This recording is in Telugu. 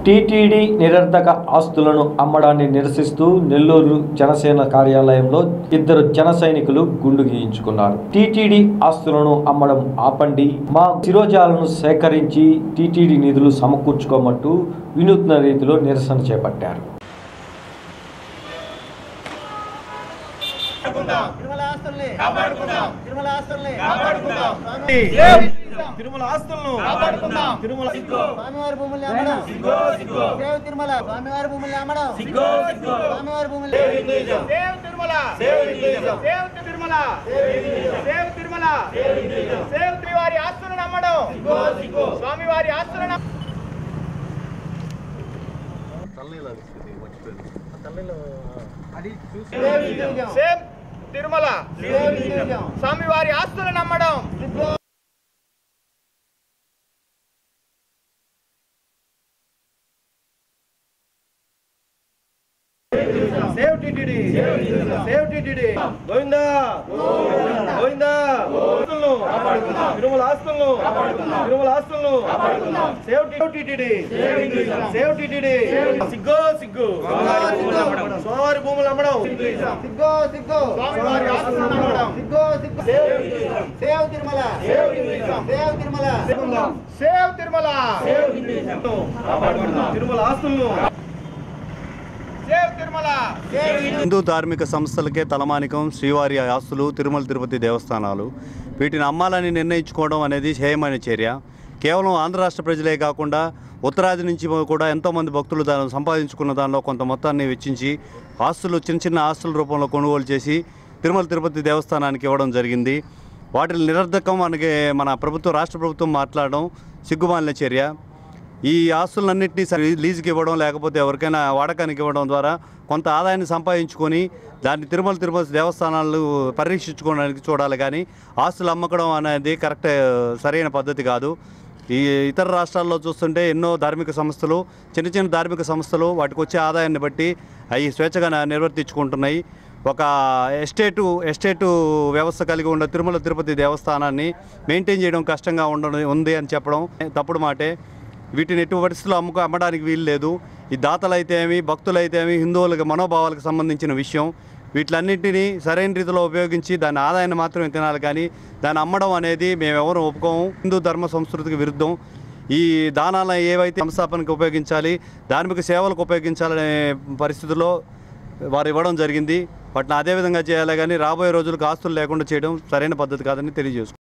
టీటీడీ నిరర్ధక ఆస్తులను అమ్మడాన్ని నిరసిస్తూ నెల్లూరు జనసేన కార్యాలయంలో ఇద్దరు జన సైనికులు గుండు గీయించుకున్నారు టీటీడీ ఆస్తులను అమ్మడం ఆపండి మా శిరోజాలను సేకరించి టీటీడీ నిధులు సమకూర్చుకోమంటూ వినూత్న రీతిలో నిరసన చేపట్టారు తిరుమల ఆస్తుల్ని కాపాడుకుందాం తిరుమల ఆస్తుల్ని కాపాడుకుందాం తిరుమల ఆస్తులను కాపాడుకుందాం తిరుమల స్వామివారి భూముల్ని అమ్మడం సేవ్ తిరుమల స్వామివారి భూముల్ని అమ్మడం స్వామివారి భూముల్ని save Tirumala save Tirumala save Tirumala save శ్రీవారి ఆస్తులను నమ్మడం స్వామివారి ఆస్తులను నమ్మ- సేవ్ దివ్యం. సేవ్ తిరుమల సేవ్ దివ్యం. స్వామివారి ఆస్తులను నమ్మడం save TTD save TTD Govinda Govinda ఆస్తులను తిరుమల ఆస్తులను తిరుమల ఆస్తులను సేవ్ టిటిడి సేవ్ టిటిడి సిగ్గు సిగ్గు సోమవారి భూములు అమ్మడం సిగ్గో సిగ్గో స్వామివారి ఆస్తులను నమ్మడం సిగ్గో సిగ్గో save Tirumala save Tirumala save Tirumala Tirumala ఆస్తులను సేవ్ తిరుమల హిందూ ధార్మిక సంస్థలకే తలమానికం శ్రీవారి ఆస్తులు తిరుమల తిరుపతి దేవస్థానాలు వీటిని అమ్మాలని నిర్ణయించుకోవడం అనేది హేయమైన చర్య కేవలం ఆంధ్ర రాష్ట్ర ప్రజలే కాకుండా ఉత్తరాది నుంచి కూడా ఎంతోమంది భక్తులు దాన్ని సంపాదించుకున్న దానిలో కొంత మొత్తాన్ని వెచ్చించి ఆస్తులు చిన్న చిన్న ఆస్తుల రూపంలో కొనుగోలు చేసి తిరుమల తిరుపతి దేవస్థానానికి ఇవ్వడం జరిగింది వాటిని నిరర్ధకం మనకి మన ప్రభుత్వం రాష్ట్ర ప్రభుత్వం మాట్లాడడం సిగ్గుమాలిన చర్య ఈ ఆస్తులన్నింటినీ సరి లీజుకి ఇవ్వడం లేకపోతే ఎవరికైనా వాడకానికి ఇవ్వడం ద్వారా కొంత ఆదాయాన్ని సంపాదించుకొని దాన్ని తిరుమల తిరుపతి దేవస్థానాలు పరీక్షించుకోవడానికి చూడాలి కానీ ఆస్తులు అమ్మకడం అనేది కరెక్ట్ సరైన పద్ధతి కాదు ఈ ఇతర రాష్ట్రాల్లో చూస్తుంటే ఎన్నో ధార్మిక సంస్థలు చిన్న చిన్న ధార్మిక సంస్థలు వాటికి వచ్చే ఆదాయాన్ని బట్టి అవి స్వేచ్ఛగా న- నిర్వర్తించుకుంటున్నాయి ఒక ఎస్టేటు ఎస్టేటు వ్యవస్థ కలిగి ఉన్న తిరుమల తిరుపతి దేవస్థానాన్ని మెయింటైన్ చేయడం కష్టంగా ఉండడం ఉంది అని చెప్పడం తప్పుడు మాటే వీటిని ఎటు పరిస్థితుల్లో అమ్ముకు అమ్మడానికి వీలు లేదు ఈ దాతలైతేమి భక్తులైతేమి హిందువులకు మనోభావాలకు సంబంధించిన విషయం వీటిలన్నింటినీ సరైన రీతిలో ఉపయోగించి దాని ఆదాయాన్ని మాత్రమే తినాలి కానీ దాన్ని అమ్మడం అనేది మేమెవరూ ఒప్పుకోము హిందూ ధర్మ సంస్కృతికి విరుద్ధం ఈ దానాలను ఏవైతే సంస్థాపనకు ఉపయోగించాలి ధార్మిక సేవలకు ఉపయోగించాలనే పరిస్థితుల్లో వారు ఇవ్వడం జరిగింది వాటిని అదే విధంగా చేయాలి కానీ రాబోయే రోజులకు ఆస్తులు లేకుండా చేయడం సరైన పద్ధతి కాదని తెలియజేసుకుంటున్నాను